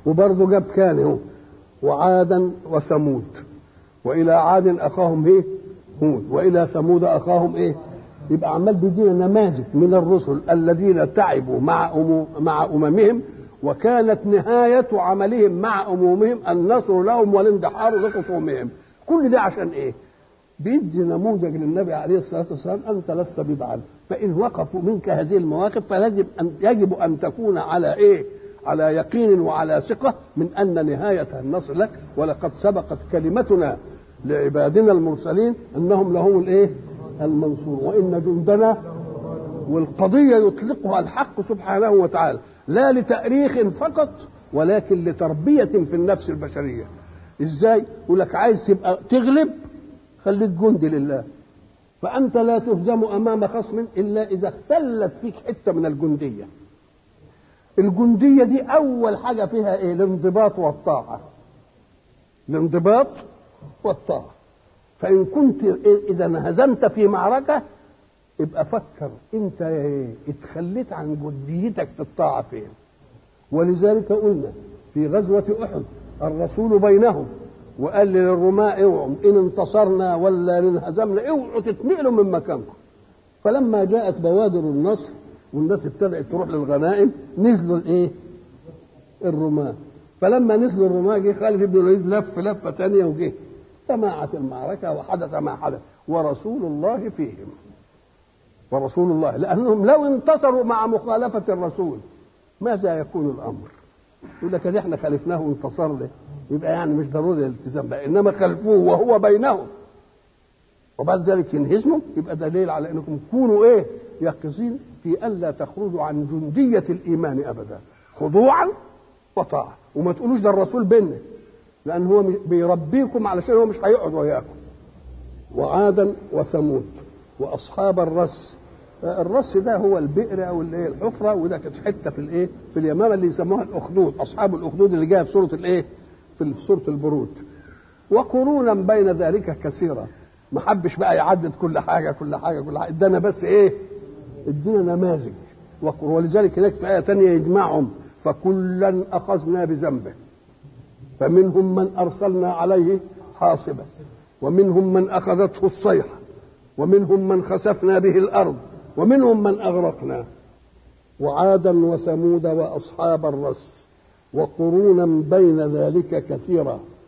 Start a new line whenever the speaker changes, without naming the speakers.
وبرضه جاب كان اهو وعادا وثمود والى عاد اخاهم ايه هود والى ثمود اخاهم ايه يبقى عمال بيدينا نماذج من الرسل الذين تعبوا مع أمو مع اممهم وكانت نهاية عملهم مع أمومهم النصر لهم والاندحار لخصومهم كل ده عشان إيه بيدي نموذج للنبي عليه الصلاة والسلام أنت لست بدعا فإن وقفوا منك هذه المواقف فيجب أن يجب أن تكون على إيه على يقين وعلى ثقة من أن نهاية النصر لك ولقد سبقت كلمتنا لعبادنا المرسلين أنهم لهم الإيه المنصور وإن جندنا والقضية يطلقها الحق سبحانه وتعالى لا لتأريخ فقط ولكن لتربية في النفس البشرية ازاي يقول لك عايز تبقى تغلب خليك جندي لله فأنت لا تهزم أمام خصم إلا إذا اختلت فيك حتة من الجندية الجندية دي أول حاجة فيها إيه الانضباط والطاعة الانضباط والطاعة فإن كنت إذا هزمت في معركة يبقى فكر انت اتخليت عن جديتك في الطاعه فين ولذلك قلنا في غزوه احد الرسول بينهم وقال للرماء اوعوا ان انتصرنا ولا انهزمنا اوعوا تتنقلوا من مكانكم فلما جاءت بوادر النصر والناس ابتدات تروح للغنائم نزلوا الايه؟ الرماة فلما نزلوا الرماة جه خالد بن الوليد لف لفه ثانيه وجه تماعت المعركه وحدث ما حدث ورسول الله فيهم ورسول الله لانهم لو انتصروا مع مخالفه الرسول ماذا يكون الامر؟ يقول لك احنا خالفناه وانتصر له يبقى يعني مش ضروري الالتزام بقى انما خلفوه وهو بينهم وبعد ذلك ينهزموا يبقى دليل على انكم كونوا ايه؟ يقظين في الا تخرجوا عن جنديه الايمان ابدا خضوعا وطاعه وما تقولوش ده الرسول بينا لان هو بيربيكم علشان هو مش هيقعد وياكم وعادا وثمود واصحاب الرس الرس ده هو البئر او الايه الحفره وده كانت حته في الايه في اليمامه اللي يسموها الاخدود اصحاب الاخدود اللي جايه في سوره الايه في سوره البرود وقرونا بين ذلك كثيرا ما حبش بقى يعدد كل حاجه كل حاجه كل حاجه ادانا بس ايه ادينا نماذج ولذلك هناك في ايه ثانيه يجمعهم فكلا اخذنا بذنبه فمنهم من ارسلنا عليه حاصبا ومنهم من اخذته الصيحه ومنهم من خسفنا به الارض ومنهم من اغرقنا وعادا وثمود واصحاب الرس وقرونا بين ذلك كثيرا